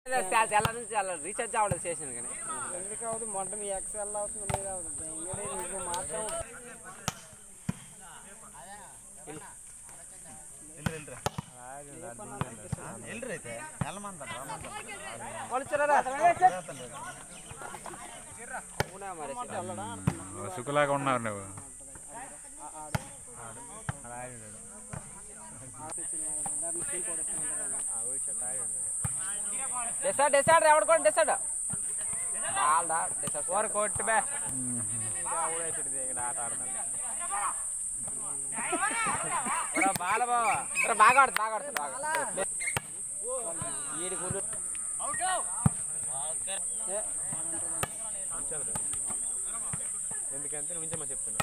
తెల్ల నుంచి అలా రీఛార్జ్ అవ్వలేదు స్టేషన్ కానీ ఎందుకు అవుతుంది మొట్ట మీ ఎక్సెల్ అవుతుంది మీద అవుతుంది ఇంకనే నీకు మాత్రం ఎల్రైతే వెళ్ళమంటారు అవునా మరి సుఖలాగా ఉన్నారు నువ్వు డిసైడ్ డిసైడ్ ఎవడు కూడా డిసైడ్ బాల్డా డిసైడ్ ఓర్ కొట్టు బే ఆట ఆడతాను బాల బావా బాగా ఆడుతుంది బాగా ఆడుతుంది బాగా ఈడి గుండు ఎందుకంటే నుంచే చెప్తున్నా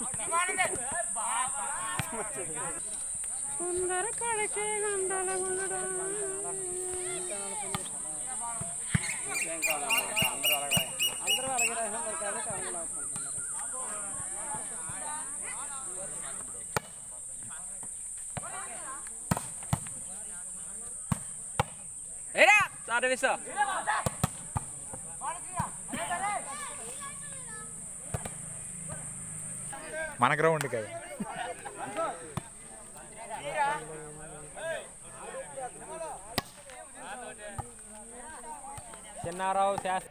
అందరూ అలాగే రాసినారు కాబట్టి అందులో ఆడుకుంటున్నారు ఏరా సర్వీస్ మన గ్రౌండ్ కదా చిన్నారావు శాస్త్రి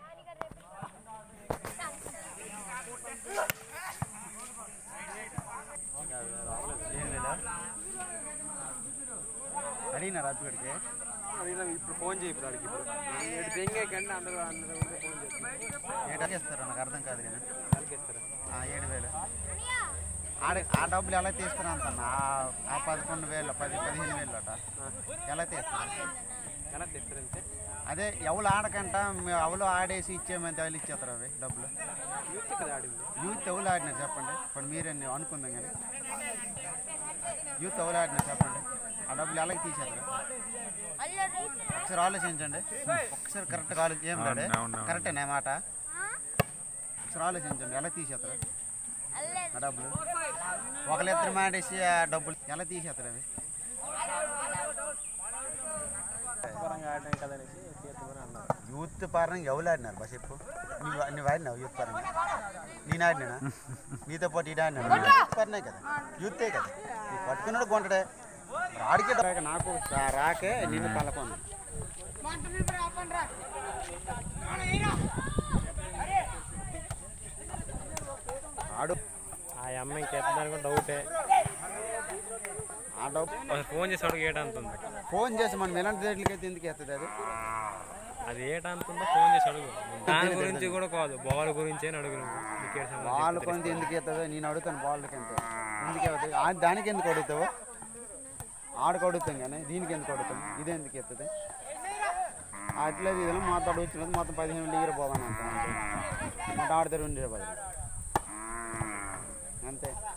అడిగినా రాత్రికి ఇప్పుడు ఫోన్ చేయి ఇప్పుడు అడిగి ఇప్పుడు దెంగే కంటే అందరూ అందరూ ఉంటే ఫోన్ చేస్తాను ఏటా చేస్తారు నాకు అర్థం కాదు కానీ ఆ, ఏడు వేలు ఆడ ఆ డబ్బులు ఎలా తీస్తారు అంత ఆ పదకొండు వేలు పది పదిహేను వేలు అట ఎలా తీస్తారు ఎలా తెస్తారంటే అదే ఎవరు ఆడకంట మేము ఎవరు ఆడేసి ఇచ్చేమంత వాళ్ళు ఇచ్చేస్తారు అవి డబ్బులు యూత్ కదా ఆడింది యూత్ ఎవరు ఆడినారు చెప్పండి ఇప్పుడు మీరే అనుకుందాం కానీ యూత్ ఎవరు ఆడినారు చెప్పండి ఆ డబ్బులు ఎలాగ తీసేస్తారు ఒకసారి ఆలోచించండి ఒకసారి కరెక్ట్గా ఆలోచి ఏం డాడీ అవును, అవును. కరెక్టేనా మాట ఒకసారి ఆలోచించండి ఎలా తీసేస్తారు ఆ డబ్బులు ఒకళ్ళిద్దరు మాడేసి ఆ డబ్బులు ఎలా తీసేస్తారు అవి పరంగా ఆడడం కదనేసి తీర్థమని అన్నారు యూత్ పరంగా ఎవరు ఆడినారు బస్ చెప్పు నువ్వు నువ్వు ఆడినావు యూత్ పరంగా నేను ఆడినా నీతో పాటు ఇటు ఆడినా యూత్ పరనే కదా యూతే కదా నువ్వు పట్టుకున్నాడు కొంటడే ఆడికే డబ్బు- నాకు రా- రాకే నిన్ను కలపను ఆడు ఆ అమ్మ ఇంకెత్తాను కూడా డౌటే ఆ డబ్బు ఫోన్ చేసి అడుగు ఏటంతుంది ఫోన్ చేసి మనం ఎలాంటి రేట్లకైతే ఎందుకు ఎత్తది అది అది ఏటంతుందో ఫోన్ చేసి అడుగు దాని గురించి కూడా కాదు బాల్ గురించి అని అడుగు నువ్వు క్రికెట్ సంబంధించి వాళ్ళు కొంత ఎందుకు ఎత్తదో నేను అడుగుతాను బాల్కి ఎంత ఎందుకు అవుతుంది ఆ- దానికి ఎందుకు అడుగుతావు ఆడికి అడుగుతాం కానీ దీనికి ఎందుకు అడుగుతాం ఇది ఎందుకు ఎత్తది అట్లా ఇది మొత్తం అడుగుతున్నది మొత్తం పదిహేను లీగర్ పోదాను అంత మొత్తం ఆడితే రెండు బదులు అంతే